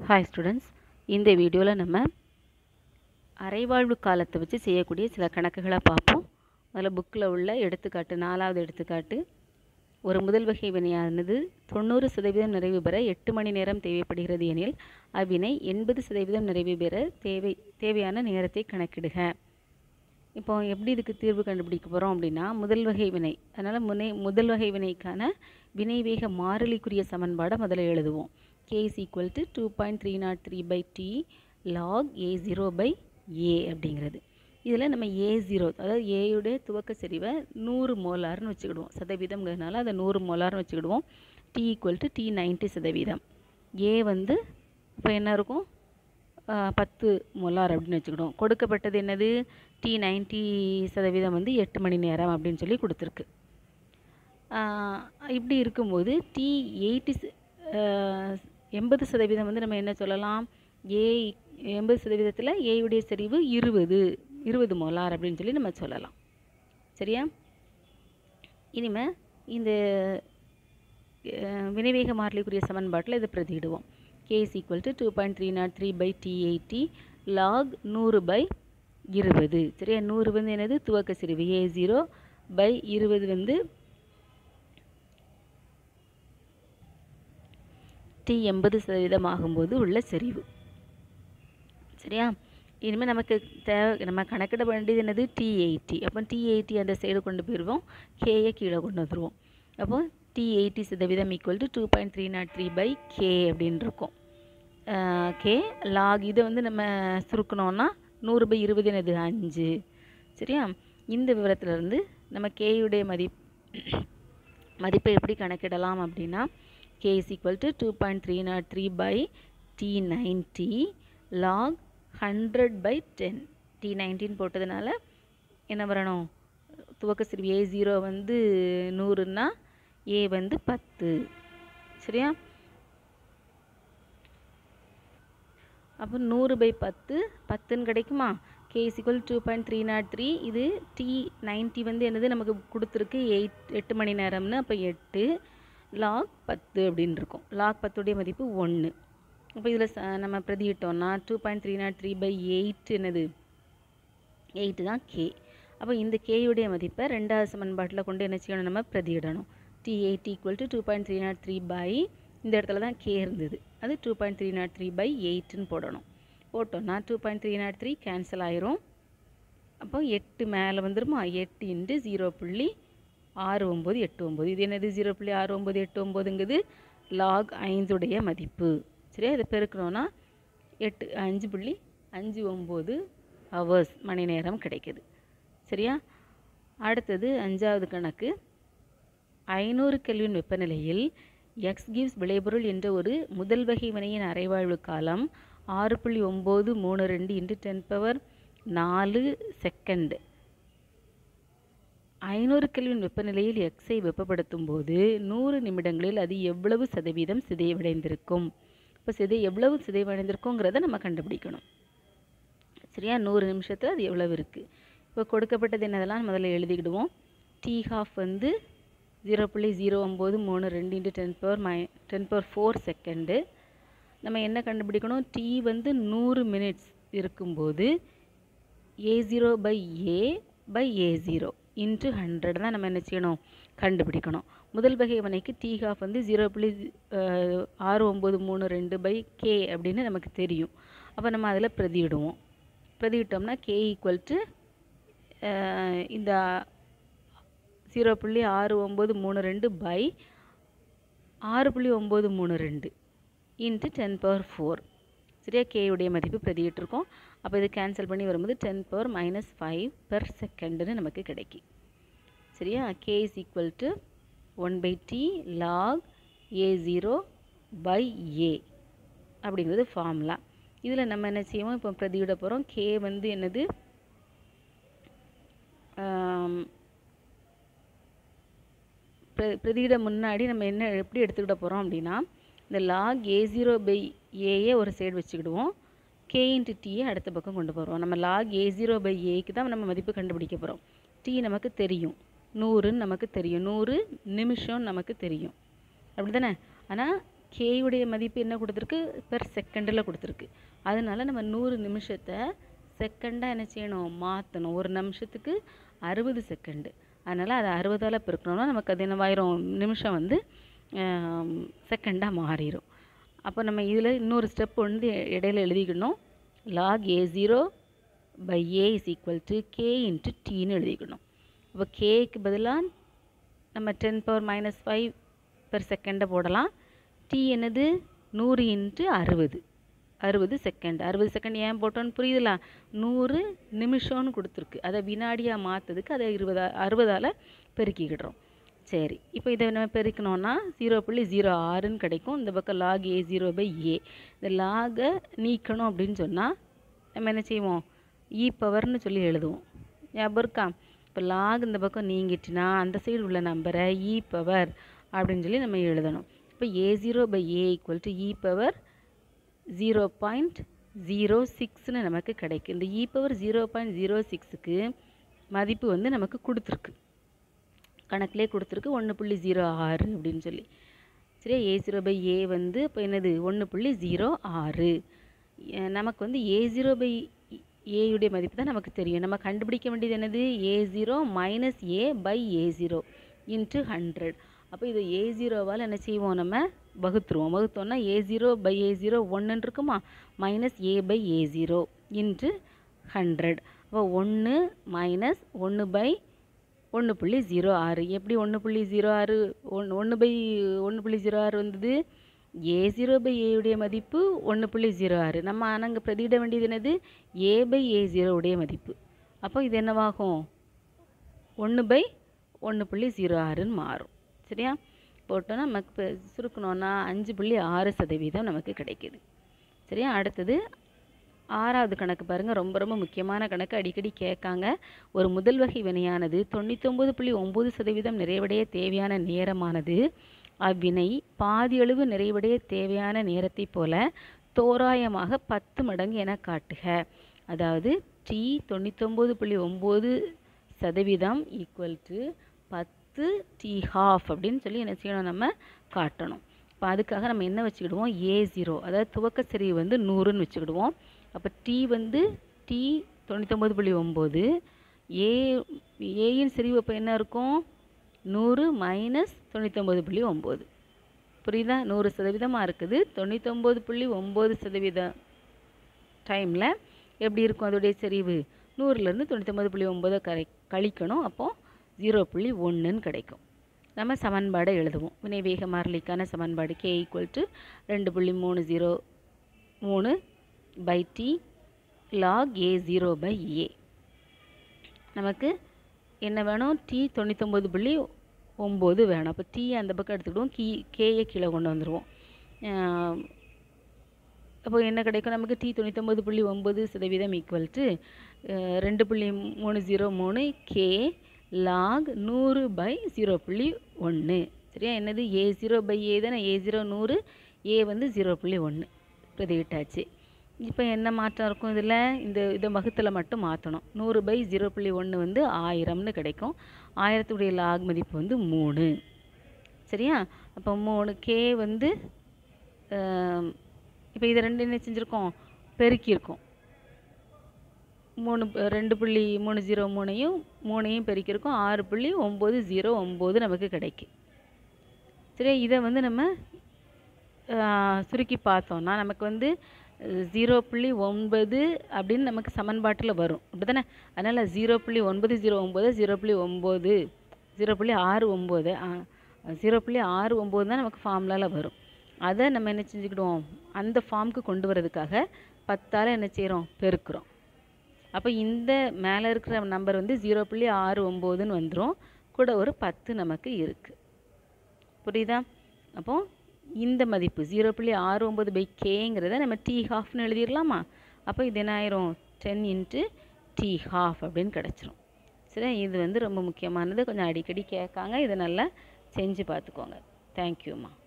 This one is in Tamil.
ஹாய் ஸ்டூடெண்ட்ஸ் இந்த வீடியோவில் நம்ம அரைவாழ்வு காலத்தை வச்சு செய்யக்கூடிய சில கணக்குகளை பார்ப்போம் அதில் புக்கில் உள்ள எடுத்துக்காட்டு நாலாவது எடுத்துக்காட்டு ஒரு முதல் வகை வினையானது தொண்ணூறு சதவீதம் நிறைவு பெற எட்டு மணி நேரம் தேவைப்படுகிறது எனில் அவ்வினை எண்பது சதவீதம் நிறைவு பெற தேவை தேவையான நேரத்தை கணக்கிடுக இப்போ எப்படி இதுக்கு தீர்வு கண்டுபிடிக்க போகிறோம் அப்படின்னா முதல் வகை வினை அதனால் முனை முதல் வகை வினைக்கான வினைவேக மாறிலிக்குரிய சமன்பாடை முதல்ல எழுதுவோம் k is equal to two point three nought three by t log a zero by a அப்படிங்கிறது இதில் நம்ம ஏ ஜீரோ அதாவது ஏயுடைய துவக்க செறிவை நூறு மோலார்னு வச்சுக்கிடுவோம் சதவீதம்ங்கிறதுனால அதை நூறு மோலார்னு வச்சுக்கிடுவோம் t equal to t ninety சதவீதம் ஏ வந்து இப்போ என்ன இருக்கும் ஆஹ் பத்து மொலார் அப்படின்னு வச்சுக்கிடுவோம் கொடுக்கப்பட்டது என்னது டி நைன்ட்டி சதவீதம் வந்து எட்டு மணி நேரம் அப்படின்னு சொல்லி கொடுத்துருக்கு ஆஹ் இப்படி இருக்கும்போது டி எயிட்டி எண்பது சதவீதம் வந்து நம்ம என்ன சொல்லலாம் ஏ எண்பது சதவீதத்தில் ஏயுடைய செறிவு இருபது இருபது மோலார் அப்படின்னு சொல்லி நம்ம சொல்லலாம் சரியா இனிமே இந்த அஹ், வினைவேக மாறிலிக்குரிய சமன்பாட்டில் இதை பிரதியிடுவோம் k is equal to two point three nought three by t eighty log நூறு பை இருபது சரியா நூறு வந்து என்னது துவக்க செறிவு ஏ ஜீரோ பை இருபது வந்து டி எண்பது சதவீதம் ஆகும்போது உள்ள செறிவு சரியா இனிமேல் நமக்கு தேவை நம்ம கணக்கிட வேண்டியது என்னது டி எயிட்டி அப்போ டி எயிட்டி அந்த சைடு கொண்டு போயிடுவோம் கேயை கீழே கொண்டு வந்துடுவோம் அப்போ டி எயிட்டி சதவீதம் equal to two point three nought three by k அப்படின்னு இருக்கும் கே லாக் இதை வந்து நம்ம சுருக்கணும்னா நூறு பை இருபது என்னது அஞ்சு சரியா இந்த விவரத்துலேருந்து நம்ம கேயுடைய மதிப் மதிப்பை எப்படி கணக்கிடலாம் அப்படின்னா k is equal to two point three nought three by t ninety log hundred by ten t nineteen போட்டதுனால என்ன வரணும் துவக்க சிறிவு ஏ ஜீரோ வந்து நூறுன்னா ஏ வந்து பத்து சரியா அப்போ நூறு பை பத்து பத்துன்னு கிடைக்குமா k is equal two point three nought three இது டி நைன்ட்டி வந்து என்னது நமக்கு கொடுத்துருக்கு எயிட் எட்டு மணி நேரம்னு அப்போ எட்டு லாக் பத்து அப்படின்னு இருக்கும் லாக் பத்துடைய மதிப்பு ஒன்று அப்போ இதில் ச நம்ம பிரதியிட்டோம்னா two point three nought three by eight என்னது எயிட்டு தான் கே அப்போ இந்த கேயுடைய மதிப்பை ரெண்டாவது சமன்பாட்டில் கொண்டு என்ன செய்யணும் நம்ம பிரதியிடணும் t eight equal to two point three nought three by இந்த இடத்துல தான் கே இருந்தது அது two point three nought three by எயிட்டுன்னு போடணும் போட்டோம்னா two point three nought three cancel ஆயிரும் அப்போ எட்டு மேலே வந்துருமா எட்டு இன்ட்டு ஜீரோ புள்ளி ஆறு ஒம்பது எட்டு ஒம்பது இது என்னது ஜீரோ புள்ளி ஆறு ஒம்பது எட்டு ஒம்பதுங்கிறது லாக் ஐந்துடைய மதிப்பு சரியா இதை பெருக்கணும்னா எட்டு அஞ்சு புள்ளி அஞ்சு ஒம்பது ஹவர்ஸ் மணி நேரம் கிடைக்குது சரியா அடுத்தது அஞ்சாவது கணக்கு ஐநூறு கெல்வின் வெப்பநிலையில் எக்ஸ் கிவ்ஸ் விளைபொருள் என்ற ஒரு முதல் வகை வினையின் அரைவாழ்வு காலம் ஆறு புள்ளி ஒம்பது மூணு ரெண்டு இன்ட்டு டென் பவர் நாலு செகண்ட் ஐநூறு கெல்வின் வெப்பநிலையில் எக்ஸை வெப்பப்படுத்தும் போது நூறு நிமிடங்களில் அது எவ்வளவு சதவீதம் சிதைவடைந்திருக்கும் இப்போ சிதை எவ்வளவு சிதைவடைந்திருக்குங்கிறத நம்ம கண்டுபிடிக்கணும் சரியா நூறு நிமிஷத்தில் அது எவ்வளவு இருக்குது இப்போ கொடுக்கப்பட்டது என்னதெல்லாம் முதல்ல எழுதிக்கிடுவோம் டி ஹாஃப் வந்து ஜீரோ புள்ளி ஜீரோ ஒம்பது மூணு ரெண்டு இன்ட்டு டென் பவர் மை டென் பவர் ஃபோர் செகண்டு நம்ம என்ன கண்டுபிடிக்கணும் டி வந்து நூறு மினிட்ஸ் இருக்கும்போது a zero by a by a zero into hundred தான் நம்ம என்ன செய்யணும் கண்டுபிடிக்கணும் முதல் வகை வினைக்கு டி ஹாஃப் வந்து ஜீரோ புள்ளி அஹ், ஆறு ஒம்பது மூணு ரெண்டு பை கே அப்படின்னு நமக்கு தெரியும் அப்போ நம்ம அதில் பிரதியிடுவோம் பிரதியிட்டோம்னா கே ஈக்குவல் டு இந்த ஜீரோ புள்ளி ஆறு ஒம்பது மூணு ரெண்டு பை ஆறு புள்ளி ஒம்பது மூணு ரெண்டு இன்ட்டு டென் பவர் ஃபோர் சரியா கேயுடைய மதிப்பு பிரதியிட்டிருக்கோம் அப்போ இது கேன்சல் பண்ணி வரும்போது ten power minus five per செகண்டுன்னு நமக்கு கிடைக்கும் சரியா k is equal to one by t log a zero by a அப்படிங்கிறது ஃபார்முலா இதில் நம்ம என்ன செய்வோம் இப்போ பிரதியிட போகிறோம் கே வந்து என்னது ஆம், பிர- பிரதியிட முன்னாடி நம்ம என்ன எப்படி எடுத்துக்கிட போகிறோம் அப்படின்னா இந்த லாக் ஏ ஜீரோ பை ஏயை ஒரு சைடு வச்சுக்கிடுவோம் கே இன்ட்டு டீயை அடுத்த பக்கம் கொண்டு போகிறோம் நம்ம லாக் ஏ ஜீரோ பை ஏக்கு தான் நம்ம மதிப்பு கண்டுபிடிக்க போகிறோம் டி நமக்கு தெரியும் நூறுன்னு நமக்கு தெரியும் நூறு நிமிஷம் நமக்கு தெரியும் அப்படி தானே ஆனால் கேயுடைய மதிப்பு என்ன கொடுத்துருக்கு பெர் செகண்டில் கொடுத்துருக்கு அதனால நம்ம நூறு நிமிஷத்தை செகண்டாக என்ன செய்யணும் மாற்றணும் ஒரு நிமிஷத்துக்கு அறுபது செகண்டு அதனால் அதை அறுபதால் பெருக்கணும்னா நமக்கு அது என்னவாயிரும் நிமிஷம் வந்து செகண்டாக மாறிடும் அப்போ நம்ம இதில் இன்னொரு ஸ்டெப் வந்து இடையில எழுதிக்கணும் log a zero by a is equal to k into டீன்னு எழுதிக்கணும் அப்போ கேக்கு பதிலாக நம்ம ten power minus five per செகண்டை போடலாம் டி என்னது நூறு இன்ட்டு அறுபது அறுபது செகண்ட் அறுபது செகண்ட் ஏன் போட்டோன்னு புரியுதுல நூறு நிமிஷம்னு கொடுத்துருக்கு அதை வினாடியாக மாற்றதுக்கு அதை இருபதா அறுபதால் பெருக்கிக்கிடுறோம் சரி இப்போ இதை நம்ம பெருக்கணும்னா ஜீரோ புள்ளி ஜீரோ ஆறுன்னு கிடைக்கும் இந்த பக்கம் log a zero by a இந்த லாகை நீக்கணும் அப்படின்னு சொன்னால் நம்ம என்ன செய்வோம் இ பவர்னு சொல்லி எழுதுவோம் ஞாபகம் இருக்கா இப்போ லாக் இந்த பக்கம் நீங்கிட்டுனா அந்த சைடு உள்ள நம்பரை இ பவர் அப்படின்னு சொல்லி நம்ம எழுதணும் இப்போ a zero by a equal to e power zero point zero சிக்ஸ்னு நமக்கு கிடைக்கும் இந்த e power zero point zero சிக்ஸுக்கு மதிப்பு வந்து நமக்கு கொடுத்துருக்கு கணக்கிலே கொடுத்துருக்கு ஒன்று புள்ளி ஜீரோ ஆறு அப்படின்னு சொல்லி சரியா ஏ ஜீரோ பை ஏ வந்து இப்போ என்னது ஒன்று புள்ளி ஜீரோ ஆறு எ- நமக்கு வந்து ஏ ஜீரோ பை ஏயுடைய மதிப்பு தான் நமக்கு தெரியும் நம்ம கண்டுபிடிக்க வேண்டியது என்னது a zero minus a by a zero into hundred அப்போ இதை ஏ ஜீரோவால் என்ன செய்வோம் நம்ம வகுத்துருவோம் வகுத்தோம்னா a zero by a zero ஒன்றுன்னு இருக்குமா minus a by a zero into hundred அப்போ ஒன்று மைனஸ் ஒன்று பை ஒன்று புள்ளி ஜீரோ ஆறு எப்படி ஒன்று புள்ளி ஜீரோ ஆறு ஒன்று ஒன்று பை ஒன்று புள்ளி ஜீரோ ஆறு வந்தது ஏ ஜீரோ பை ஏயுடைய மதிப்பு ஒன்று புள்ளி ஜீரோ ஆறு நம்ம ஆனால் அங்கே பிரதியிட வேண்டியது என்னது ஏ பை ஏ ஜீரோவுடைய மதிப்பு அப்போ இது என்னவாகும் ஒன்று பை ஒன்று புள்ளி ஜீரோ ஆறுன்னு மாறும் சரியா போட்டோன்னா நமக்கு இப்போ சுருக்கணும்னா அஞ்சு புள்ளி ஆறு சதவீதம் நமக்கு கிடைக்குது சரியா அடுத்தது ஆறாவது கணக்கு பாருங்கள் ரொம்ப ரொம்ப முக்கியமான கணக்கு அடிக்கடி கேட்காங்க ஒரு முதல் வகை வினையானது தொண்ணூத்தொம்பது புள்ளி ஒம்பது சதவீதம் நிறைவடைய தேவையான நேரமானது அவ்வினை பாதியளவு நிறைவடைய தேவையான நேரத்தைப் போல தோராயமாக பத்து மடங்கு என காட்டுக அதாவது டி தொண்ணூத்தொம்பது புள்ளி ஒம்பது சதவீதம் ஈக்குவல் டு பத்து டி ஹாஃப் அப்படின்னு சொல்லி என்ன செய்யணும் நம்ம காட்டணும் இப்போ அதுக்காக நம்ம என்ன வச்சுக்கிடுவோம் ஏ ஜீரோ அதாவது துவக்க செறிவு வந்து நூறுன்னு வச்சுக்கிடுவோம் அப்போ டி வந்து டி தொண்ணூத்தொம்பது புள்ளி ஒம்பது ஏ ஏயின் செறிவு அப்போ என்ன இருக்கும் நூறு மைனஸ் தொண்ணூத்தொம்பது புள்ளி ஒம்பது புரியுதா நூறு சதவீதமாக இருக்குது தொண்ணூத்தொம்பது புள்ளி ஒம்பது சதவீதம் டைமில் எப்படி இருக்கும் அதோடைய செறிவு நூறுலேருந்து தொண்ணூத்தொம்பது புள்ளி ஒம்பதை கரை கழிக்கணும் அப்போது ஜீரோ புள்ளி ஒன்றுன்னு கிடைக்கும் நம்ம சமன்பாடை எழுதுவோம் வினை வேக மாறிலிக்கான சமன்பாடு கே ஈக்குவல் டு ரெண்டு புள்ளி மூணு ஜீரோ மூணு by t log a zero by a நமக்கு என்ன வேணும் டி தொண்ணூத்தொம்பது புள்ளி ஒம்பது வேணும் அப்போ டி அந்த பக்கம் எடுத்துக்கிடுவோம் கீ கேயை கீழே கொண்டு வந்துடுவோம் அப்போ என்ன கிடைக்கும் நமக்கு டி தொண்ணூத்தொம்பது புள்ளி ஒம்பது சதவீதம் ஈக்குவல் டு ரெண்டு புள்ளி மூணு ஜீரோ மூணு கே லாக் நூறு பை ஜீரோ புள்ளி ஒன்று சரியா என்னது ஏ ஜீரோ பை ஏ தானே ஏ ஜீரோ நூறு ஏ வந்து ஜீரோ புள்ளி ஒன்று பிரதிவிட்டாச்சு இப்போ என்ன மாற்றம் இருக்கும் இதில் இந்த இதை வகுத்தில் மட்டும் மாற்றணும் நூறு பை ஜீரோ புள்ளி ஒன்று வந்து ஆயிரம்னு கிடைக்கும் ஆயிரத்துடைய லாக் மதிப்பு வந்து மூணு சரியா அப்போ மூணு கே வந்து இப்போ இதை ரெண்டு என்ன செஞ்சுருக்கோம் பெருக்கியிருக்கோம் மூணு ப- ரெண்டு புள்ளி மூணு ஜீரோ மூணையும் மூணையும் பெருக்கியிருக்கோம் ஆறு புள்ளி ஒம்பது ஜீரோ ஒம்பது நமக்கு கிடைக்கும் சரியா இதை வந்து நம்ம ஆஹ், சுருக்கி பார்த்தோம்னா நமக்கு வந்து ஜீரோ புள்ளி ஒன்பது அப்படின்னு நமக்கு சமன்பாட்டில் வரும் அப்படி தானே அதனால் ஜீரோ புள்ளி ஒன்பது ஜீரோ ஒம்பது ஜீரோ புள்ளி ஒம்பது ஜீரோ புள்ளி ஆறு ஒம்பது ஜீரோ புள்ளி ஆறு ஒம்பது தான் நமக்கு ஃபார்முலாவில் வரும் அதை நம்ம என்ன செஞ்சுக்கிடுவோம் அந்த ஃபார்முக்கு கொண்டு வரதுக்காக பத்தால் என்ன செய்கிறோம் பெருக்குறோம் அப்போ இந்த மேலே இருக்கிற நம்பர் வந்து ஜீரோ புள்ளி ஆறு ஒம்போதுன்னு வந்துடும் கூட ஒரு பத்து நமக்கு இருக்குது புரியுதா அப்போ இந்த மதிப்பு ஜீரோ புள்ளி ஆறு ஒம்பது பை கேங்கிறத நம்ம டி ஹாஃப்னு எழுதிடலாமா அப்போ இது என்ன ஆயிரும் டென் இன்ட்டு டி ஹாஃப் அப்படின்னு கிடச்சிரும் சரி இது வந்து ரொம்ப முக்கியமானது கொஞ்சம் அடிக்கடி கேட்காங்க இதை நல்லா செஞ்சு பார்த்துக்கோங்க தேங்க்யூம்மா